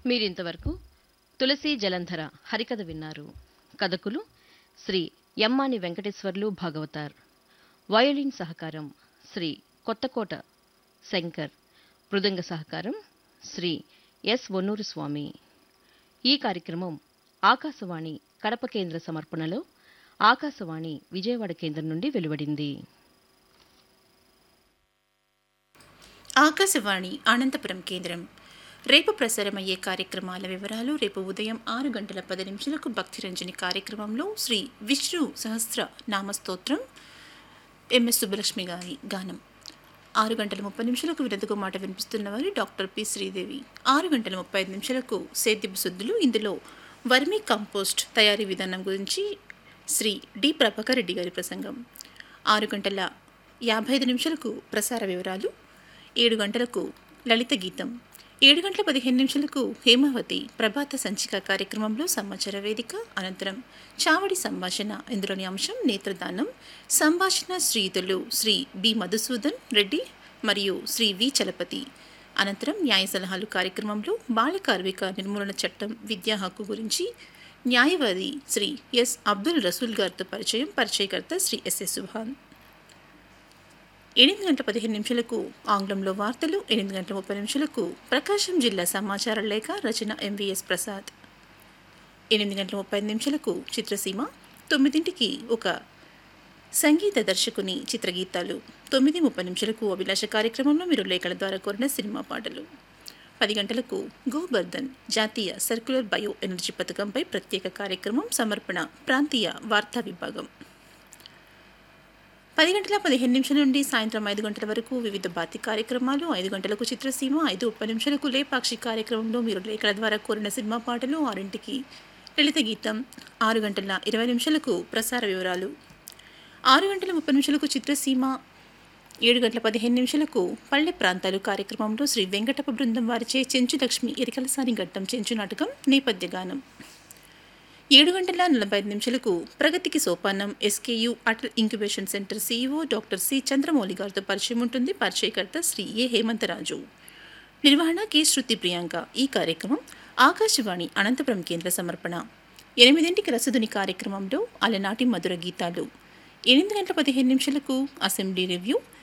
మీరింతవరకు తులసి జలంధర హరికథ విన్నారు కథకులు శ్రీ ఎమ్మాని వెంకటేశ్వర్లు భాగవతార్ వయోలిన్ సహకారం శ్రీ కొత్తకోట శంకర్ మృదంగ సహకారం శ్రీ ఎస్ వన్నూరు స్వామి ఈ కార్యక్రమం ఆకాశవాణి కడప కేంద్ర సమర్పణలో ఆకాశవాణి విజయవాడ కేంద్రం నుండి వెలువడింది ఆకాశవాణి అనంతపురం కేంద్రం రేపు ప్రసారమయ్యే కార్యక్రమాల వివరాలు రేపు ఉదయం ఆరు గంటల పది నిమిషాలకు భక్తిరంజని కార్యక్రమంలో శ్రీ విష్ణు సహస్ర నామస్తోత్రం ఎంఎస్ సుబ్బలక్ష్మి గారి గానం ఆరు గంటల ముప్పై నిమిషాలకు వినదుగు మాట వినిపిస్తున్న వారు డాక్టర్ పి శ్రీదేవి ఆరు గంటల ముప్పై ఐదు నిమిషాలకు సేద్యపు శుద్ధులు ఇందులో వర్మీ కంపోస్ట్ తయారీ విధానం గురించి శ్రీ డి ప్రభాకర్ రెడ్డి గారి ప్రసంగం ఆరు గంటల యాభై ఐదు నిమిషాలకు ప్రసార వివరాలు ఏడు గంటలకు లలిత గీతం ఏడు గంటల పదిహేను నిమిషాలకు హేమావతి ప్రభాత సంచిక కార్యక్రమంలో సమాచార వేదిక అనంతరం చావడి సంభాషణ ఇందులోని అంశం నేత్రదానం సంభాషణ శ్రీయుతులు శ్రీ బి మధుసూదన్ రెడ్డి మరియు శ్రీ వి చలపతి అనంతరం న్యాయ సలహాలు కార్యక్రమంలో బాల కార్మిక నిర్మూలన చట్టం విద్యా హక్కు గురించి న్యాయవాది శ్రీ ఎస్ అబ్దుల్ రసూల్ గారితో పరిచయం పరిచయకర్త శ్రీ ఎస్ఎస్ సుభాన్ ఎనిమిది గంటల పదిహేను నిమిషాలకు ఆంగ్లంలో వార్తలు ఎనిమిది గంటల ముప్పై నిమిషాలకు ప్రకాశం జిల్లా సమాచార లేఖ రచన ఎంవిఎస్ ప్రసాద్ ఎనిమిది గంటల ముప్పై ఐదు నిమిషాలకు చిత్రసీమ తొమ్మిదింటికి ఒక సంగీత దర్శకుని చిత్రగీతాలు తొమ్మిది ముప్పై నిమిషాలకు అభిలాష కార్యక్రమంలో మీరు లేఖల ద్వారా కోరిన సినిమా పాటలు పది గంటలకు గోబర్ధన్ జాతీయ సర్క్యులర్ బయో ఎనర్జీ పథకంపై ప్రత్యేక కార్యక్రమం సమర్పణ ప్రాంతీయ వార్తా విభాగం పది గంటల పదిహేను నిమిషాల నుండి సాయంత్రం ఐదు గంటల వరకు వివిధ బాతి కార్యక్రమాలు ఐదు గంటలకు చిత్రసీమ ఐదు ముప్పై నిమిషాలకు లేపాక్షి కార్యక్రమంలో మీరు లేఖల ద్వారా కోరిన సినిమా పాటలు ఆరింటికి లలిత గీతం ఆరు గంటల ఇరవై నిమిషాలకు ప్రసార వివరాలు ఆరు గంటల ముప్పై నిమిషాలకు చిత్రసీమ ఏడు గంటల పదిహేను నిమిషాలకు పల్లె ప్రాంతాలు కార్యక్రమంలో శ్రీ వెంకటప్ప బృందం వారిచే చెంచు లక్ష్మి ఎరికలసాని ఘట్టం చెంచు నాటకం నేపథ్య గానం ఏడు గంటల నలభై ఐదు నిమిషాలకు ప్రగతికి సోపానం SKU Atal incubation centre CEO doctor C Chandramouli గారితో పరిచయం ఉంటుంది పరిచయకర్త శ్రీ ఏ హేమంతరాజు నిర్వహణ కె శృతి ప్రియాంక ఈ కార్యక్రమం ఆకాశవాణి అనంతపురం కేంద్ర సమర్పణ ఎనిమిదింటికి రసదుని కార్యక్రమంలో అలనాటి మధుర గీతాలు ఎనిమిది గంటల పదిహేను నిమిషాలకు అసెంబ్లీ రివ్యూ